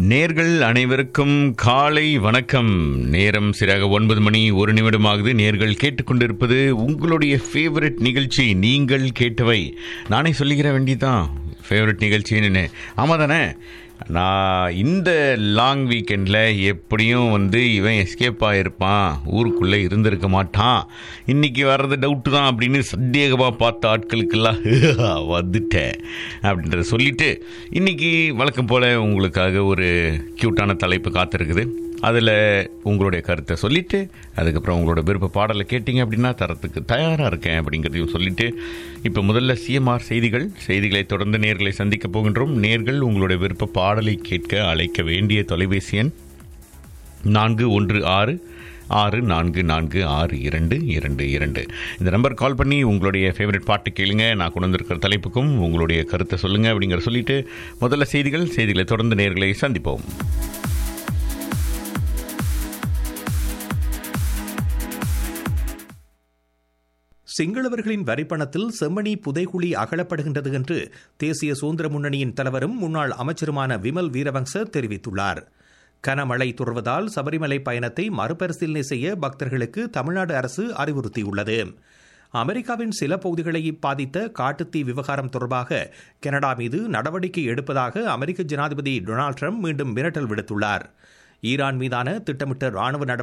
நேர்கள் அனைவருக்கும் காலை வணக்கம் நேரம் சிறாக ஒன்பது மணி ஒரு நிமிடமாகுது நேர்கள் கேட்டுக்கொண்டிருப்பது உங்களுடைய ஃபேவரட் நிகழ்ச்சி நீங்கள் கேட்டவை நானே சொல்லிக்கிற வேண்டியதான் ஃபேவரட் நிகழ்ச்சின்னு ஆமாம் தானே நான் இந்த லாங் வீக்கெண்டில் எப்படியும் வந்து இவன் எஸ்கேப் ஆகிருப்பான் ஊருக்குள்ளே இருந்திருக்க மாட்டான் இன்னைக்கு வர்றது டவுட்டு தான் அப்படின்னு சந்தேகமாக பார்த்த ஆட்களுக்கெல்லாம் வந்துட்டேன் அப்படின்றத சொல்லிட்டு இன்னைக்கு வழக்கம் போல் உங்களுக்காக ஒரு க்யூட்டான தலைப்பு காத்திருக்குது அதில் உங்களுடைய கருத்தை சொல்லிவிட்டு அதுக்கப்புறம் உங்களோட விருப்ப பாடலை கேட்டிங்க அப்படின்னா தரத்துக்கு தயாராக இருக்கேன் அப்படிங்கிறதையும் சொல்லிவிட்டு இப்போ முதல்ல சிஎம்ஆர் செய்திகள் செய்திகளை தொடர்ந்து நேர்களை சந்திக்க போகின்றோம் நேர்கள் உங்களுடைய விருப்ப பாடலை கேட்க அழைக்க வேண்டிய தொலைபேசி எண் நான்கு ஒன்று ஆறு ஆறு நான்கு நான்கு ஆறு இரண்டு இரண்டு இரண்டு இந்த நம்பர் கால் பண்ணி உங்களுடைய ஃபேவரட் பாட்டு கேளுங்க நான் கொண்டு வந்திருக்கிற தலைப்புக்கும் உங்களுடைய கருத்தை சொல்லுங்கள் அப்படிங்கிற சொல்லிட்டு முதல்ல செய்திகள் செய்திகளை தொடர்ந்து நேர்களை சந்திப்போம் சிங்களவர்களின் வரிப்பணத்தில் செம்மணி புதைகுழி அகலப்படுகின்றது என்று தேசிய சுதந்திர முன்னணியின் தலைவரும் முன்னாள் அமைச்சருமான விமல் வீரவங்ச தெரிவித்துள்ளார் கனமழை தொடர்வதால் சபரிமலை பயணத்தை மறுபரிசீலனை செய்ய பக்தர்களுக்கு தமிழ்நாடு அரசு அறிவுறுத்தியுள்ளது அமெரிக்காவின் சில பகுதிகளை பாதித்த காட்டுத்தீ விவகாரம் தொடர்பாக கனடா மீது நடவடிக்கை எடுப்பதாக அமெரிக்க ஜனாதிபதி டொனால்டு ட்ரம்ப் மீண்டும் மிரட்டல் விடுத்துள்ளார் ஈரான் மீதான திட்டமிட்ட ராணுவ நடவடிக்கை